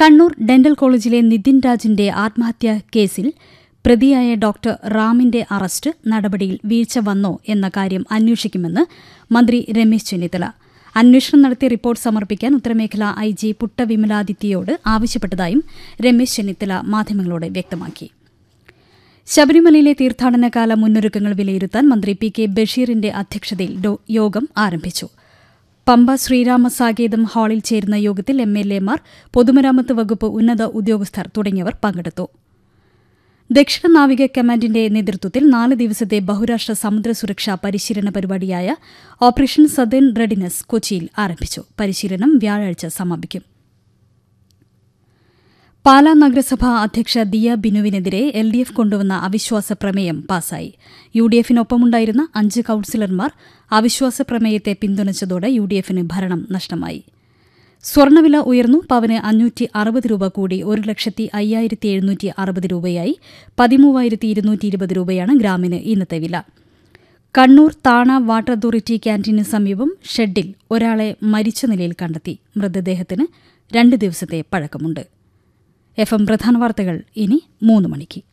Kannur dental കോളേജിലെ നിതിൻ രാജിന്റെ ആത്മഹത്യാ കേസിൽ പ്രതിയായ ഡോക്ടർ റാമിന്റെ അറസ്റ്റ് നടപടിയിൽ വീഴ്ച വന്നോ എന്ന കാര്യം അന്വേഷിക്കുമെന്ന് മന്ത്രി രമേശ് ചെന്നിത്തല അന്വേഷണം നടത്തി റിപ്പോർട്ട് സമർപ്പിക്കാൻ ഉത്തരമേഖല ഐ ജി പുട്ട വിമലാദിത്യയോട് ആവശ്യപ്പെട്ടതായും രമേശ് ചെന്നിത്തല മാധ്യമങ്ങളോട് വ്യക്തമാക്കി ശബരിമലയിലെ തീർത്ഥാടനകാല മുന്നൊരുക്കങ്ങൾ വിലയിരുത്താൻ മന്ത്രി പി കെ ബഷീറിന്റെ അധ്യക്ഷതയിൽ യോഗം ആരംഭിച്ചു പമ്പ ശ്രീരാമ സാകേതം ഹാളിൽ ചേരുന്ന യോഗത്തിൽ എം എൽ എമാർ പൊതുമരാമത്ത് വകുപ്പ് ഉന്നത ഉദ്യോഗസ്ഥർ തുടങ്ങിയവർ പങ്കെടുത്തു ദക്ഷിണ നാവിക കമാൻഡിന്റെ നേതൃത്വത്തിൽ നാല് ദിവസത്തെ ബഹുരാഷ്ട്ര സമുദ്ര സുരക്ഷാ പരിശീലന പരിപാടിയായ ഓപ്പറേഷൻ സദേൺ റെഡിനസ് കൊച്ചിയിൽ ആരംഭിച്ചു പരിശീലനം വ്യാഴാഴ്ച സമാപിക്കും പാലാ നഗരസഭാ അധ്യക്ഷ ദിയ ബിനുവിനെതിരെ എൽ ഡി എഫ് കൊണ്ടുവന്ന അവിശ്വാസ പ്രമേയം പാസായി യു ഡി എഫിനൊപ്പമുണ്ടായിരുന്ന അഞ്ച് കൌൺസിലർമാർ അവിശ്വാസ പ്രമേയത്തെ പിന്തുണച്ചതോടെ യു ഡി എഫിന് ഭരണം നഷ്ടമായി സ്വർണ്ണവില ഉയർന്നു പവന് അഞ്ഞൂറ്റി അറുപത് രൂപ കൂടി ഒരു ലക്ഷത്തി അയ്യായിരത്തി എഴുന്നൂറ്റി അറുപത് രൂപയായി പതിമൂവായിരത്തി ഇരുന്നൂറ്റി ഇരുപത് രൂപയാണ് ഗ്രാമിന് ഇന്നത്തെ വില കണ്ണൂർ താണ വാട്ടർ അതോറിറ്റി ക്യാന്റീന് സമീപം ഷെഡിൽ ഒരാളെ മരിച്ച നിലയിൽ കണ്ടെത്തി മൃതദേഹത്തിന് രണ്ട് ദിവസത്തെ പഴക്കമുണ്ട് എഫ് എം പ്രധാന വാർത്തകൾ ഇനി മൂന്ന് മണിക്ക്